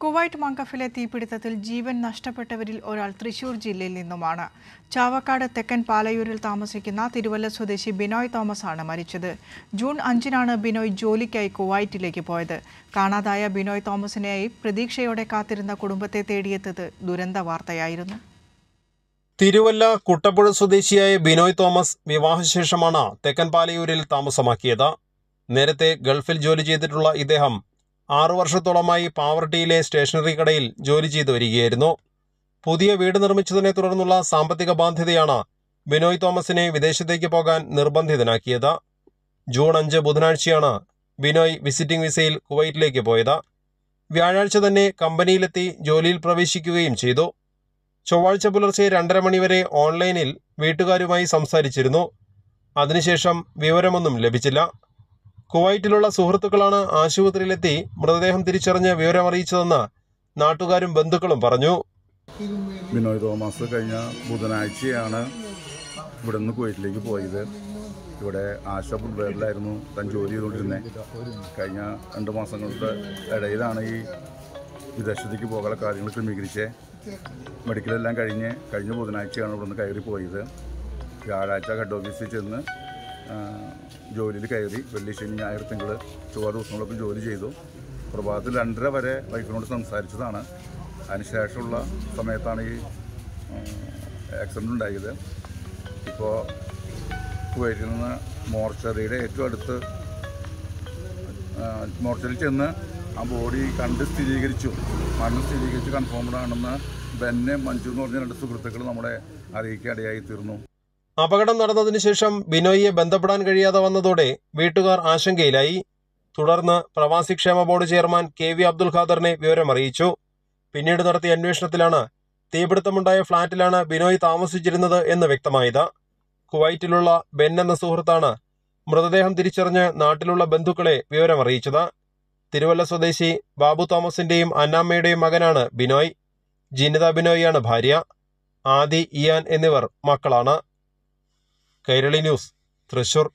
Kuwait മങ്കഫിലെ തീപിടുത്തത്തിൽ ജീവൻ നഷ്ടപ്പെട്ടവരിൽ ഒരാൾ തൃശൂർ ജില്ലയിൽ നിന്നുമാണ് ചാവക്കാട് തെക്കൻ പാലയൂരിൽ താമസിക്കുന്ന തിരുവല്ല സ്വദേശി ബിനോയ് തോമസ് ആണ് മരിച്ചത് ജൂൺ അഞ്ചിനാണ് ബിനോയ് ജോലിക്കായി കുവൈറ്റിലേക്ക് പോയത് കാണാതായ ബിനോയ് തോമസിനെയായി പ്രതീക്ഷയോടെ കാത്തിരുന്ന കുടുംബത്തെ തേടിയെത്തത് ദുരന്ത വാർത്തയായിരുന്നു തിരുവല്ല കുട്ടപ്പുഴ സ്വദേശിയായ ബിനോയ് തോമസ് വിവാഹശേഷമാണ് തെക്കൻ പാലയൂരിൽ താമസമാക്കിയത് നേരത്തെ ഗൾഫിൽ ജോലി ചെയ്തിട്ടുള്ള ഇദ്ദേഹം ആറു വർഷത്തോളമായി പാവർട്ടിയിലെ സ്റ്റേഷനറി കടയിൽ ജോലി ചെയ്തു വരികയായിരുന്നു പുതിയ വീട് നിർമ്മിച്ചതിനെ തുടർന്നുള്ള സാമ്പത്തിക ബാധ്യതയാണ് ബിനോയ് തോമസിനെ വിദേശത്തേക്ക് പോകാൻ നിർബന്ധിതനാക്കിയത് ജൂൺ അഞ്ച് ബുധനാഴ്ചയാണ് ബിനോയ് വിസിറ്റിംഗ് വിസയിൽ കുവൈറ്റിലേക്ക് പോയത് വ്യാഴാഴ്ച തന്നെ കമ്പനിയിലെത്തി ജോലിയിൽ പ്രവേശിക്കുകയും ചെയ്തു ചൊവ്വാഴ്ച പുലർച്ചെ രണ്ടര മണിവരെ ഓൺലൈനിൽ വീട്ടുകാരുമായി സംസാരിച്ചിരുന്നു അതിനുശേഷം വിവരമൊന്നും ലഭിച്ചില്ല കുവൈറ്റിലുള്ള സുഹൃത്തുക്കളാണ് ആശുപത്രിയിലെത്തി മൃതദേഹം തിരിച്ചറിഞ്ഞ് വിവരമറിയിച്ചതെന്ന് നാട്ടുകാരും ബന്ധുക്കളും പറഞ്ഞു ബിനോയ് തോമസ് കഴിഞ്ഞ ബുധനാഴ്ചയാണ് ഇവിടെ നിന്ന് കുവൈറ്റിലേക്ക് പോയത് ഇവിടെ ആശ ഫുട്വെയറിലായിരുന്നു താൻ ജോലി ചെയ്തുകൊണ്ടിരുന്നത് കഴിഞ്ഞ രണ്ട് മാസങ്ങളുടെ ഇടയിലാണ് ഈ വിദേശത്തേക്ക് പോകാനുള്ള കാര്യങ്ങൾ ക്രമീകരിച്ച് മെഡിക്കലെല്ലാം കഴിഞ്ഞ് കഴിഞ്ഞ ബുധനാഴ്ചയാണ് ഇവിടെ നിന്ന് കയറി പോയത് വ്യാഴാഴ്ച ഹെഡ് ഓഫീസിൽ ചെന്ന് ആ, ജോലിയിൽ കയറി വെള്ളി ശനി ഞായർ തിങ്കൾ ചൊവ്വ ദിവസങ്ങളൊക്കെ ജോലി ചെയ്തു പ്രഭാതത്തിൽ രണ്ടര വരെ വൈഫിനോട് സംസാരിച്ചതാണ് അതിനുശേഷമുള്ള സമയത്താണ് ഈ ആക്സിഡൻ്റ് ഉണ്ടായത് ഇപ്പോൾ കുവൈറ്റിൽ നിന്ന് മോർച്ചറിയുടെ ഏറ്റവും അടുത്ത് മോർച്ചറിയിൽ ചെന്ന് ആ ബോഡി കണ്ട് സ്ഥിരീകരിച്ചു മരണം സ്ഥിരീകരിച്ച് കൺഫേംഡ് ആണെന്ന് ബെന്നെ മഞ്ജു എന്ന് പറഞ്ഞ രണ്ട് സുഹൃത്തുക്കൾ നമ്മളെ അറിയിക്കാനിടയായി തീർന്നു അപകടം നടന്നതിനു ശേഷം ബിനോയിയെ ബന്ധപ്പെടാൻ കഴിയാതെ വന്നതോടെ വീട്ടുകാർ ആശങ്കയിലായി തുടർന്ന് പ്രവാസി ക്ഷേമ board chairman K V Abdul ഖാദറിനെ വിവരമറിയിച്ചു പിന്നീട് നടത്തിയ അന്വേഷണത്തിലാണ് തീപിടുത്തമുണ്ടായ ഫ്ളാറ്റിലാണ് ബിനോയ് താമസിച്ചിരുന്നത് എന്ന് വ്യക്തമായത് കുവൈറ്റിലുള്ള ബെൻ എന്ന സുഹൃത്താണ് മൃതദേഹം തിരിച്ചറിഞ്ഞ് നാട്ടിലുള്ള ബന്ധുക്കളെ വിവരമറിയിച്ചത് തിരുവല്ല സ്വദേശി ബാബു തോമസിന്റെയും അന്നാമ്മയുടെയും മകനാണ് ബിനോയ് ജിനിത ബിനോയിയാണ് ഭാര്യ ആദി ഇയാൻ എന്നിവർ മക്കളാണ് കൈരളി ന്യൂസ് തൃശൂർ